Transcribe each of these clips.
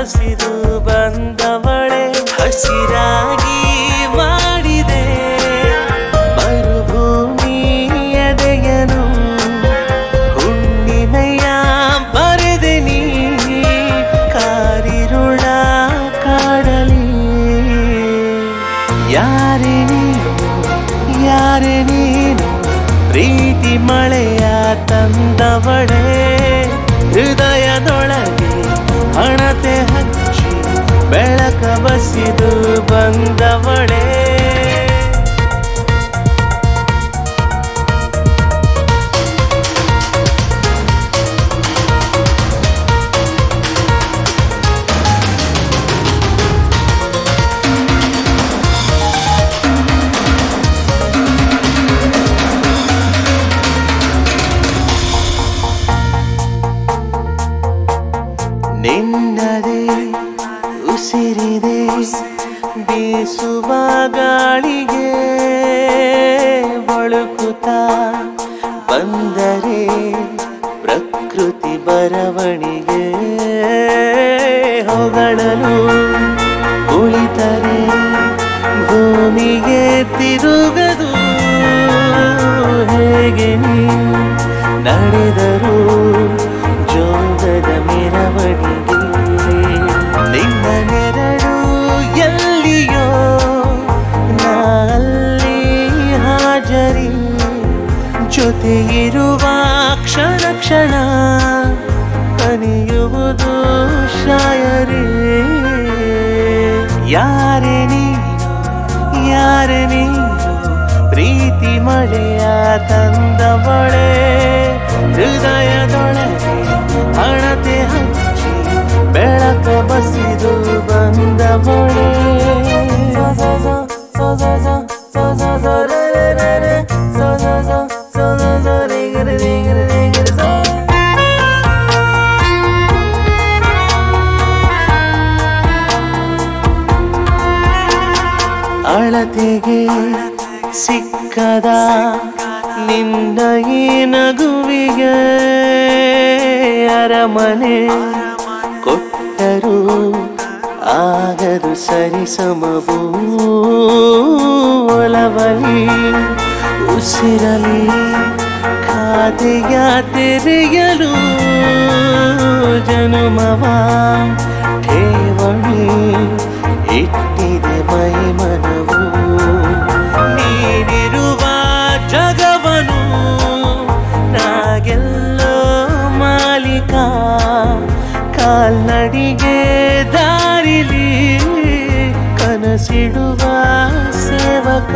ಬಸಿದು ಬಂದವಳೆ ಹಸಿರಾಗಿ ಮಾಡಿದೆ ಮರುಭೂಮಿ ಎದೆಯನು ಹುಣ್ಣಿಮೆಯ ಬರೆದೆ ನೀ ಕಾರಿರುಳ ಕಾಡಲಿ ಯಾರೇ ನೀನು ಯಾರೇ ನೀನು ಪ್ರೀತಿ ಮಳೆಯ ತಂದವಳೆ ಹೃದಯದೊಳಗೆ ಹಣತೆ ಹಚ್ಚಿ ಬೆಳಕ ಬಸಿದು ಬಂದವಳೆ ನಿನ್ನದೇ ಉಸಿರಿದೆ ಬೀಸುವ ಗಾಳಿಗೆ ಬಳುಕುತ್ತ ಬಂದರೆ ಪ್ರಕೃತಿ ಬರವಣಿಗೆ ಹೊಗಳಲು ಕುಳಿತರೆ ಭೂಮಿಗೆ ತಿರುಗದು ಹೇಗೆ ನೀ ನಡೆದರು ಜೋಗದ ಮೆರವಣಿಗೆ ನಿನ್ನ ನೆರಳು ಎಲ್ಲಿಯೋ ನಾ ಅಲ್ಲಿ ಹಾಜರಿ ಜೊತೆ ಇರುವ ಕ್ಷಣ ಕ್ಷಣ ಕನಿಯುವುದು ಶಾಯರಿ ಯಾರೇ ನೀನು ಯಾರೇ ನೀನು ಪ್ರೀತಿ ಮಳೆಯ ತಂದವಳೆ ಹೃದಯದೊಳಗೆ ಹಣತೆ ಹಚ್ಚಿ ಬೆಳಕ ಬಸಿದು ಬಂದವಳೆ ಅಳತೆಗೆ ಸಿಕ್ಕದ ನಿನ್ನ ಈ ನಗುವಿಗೆ ಅರಮನೆ ಕೊಟ್ಟರು ಆಗದು ಸರಿಸಮವು ಒಲವಲಿ ಉಸಿರಲಿ ಖಾತೆಯ ತೆರೆಯಲು ಜನುಮವ ಠೇವಣಿ ಇಟ್ಟಿದೆ ಮೈ ಮನವು ನೀಡಿರುವ ಜಗವನು ನಾಗೆಲ್ಲೋ ಮಾಲೀಕ ಕಾಲ್ನಡಿಗೆ ದಾರಿಲಿ ಕನಸಿಡುವ ಸೇವಕ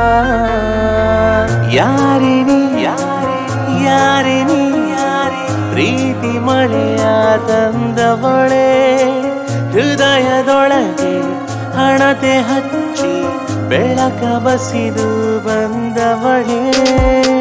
ಯಾರೇ ನೀ ಯಾರೇ ಯಾರೇ ನೀ ಯಾರೇ ಪ್ರೀತಿ ಮಳೆಯ ತಂದವಳೆ ಹೃದಯದೊಳಗೆ ಹಣತೆ ಹಚ್ಚಿ ಬೆಳಕ ಬಸಿದು ಬಂದವಳೇ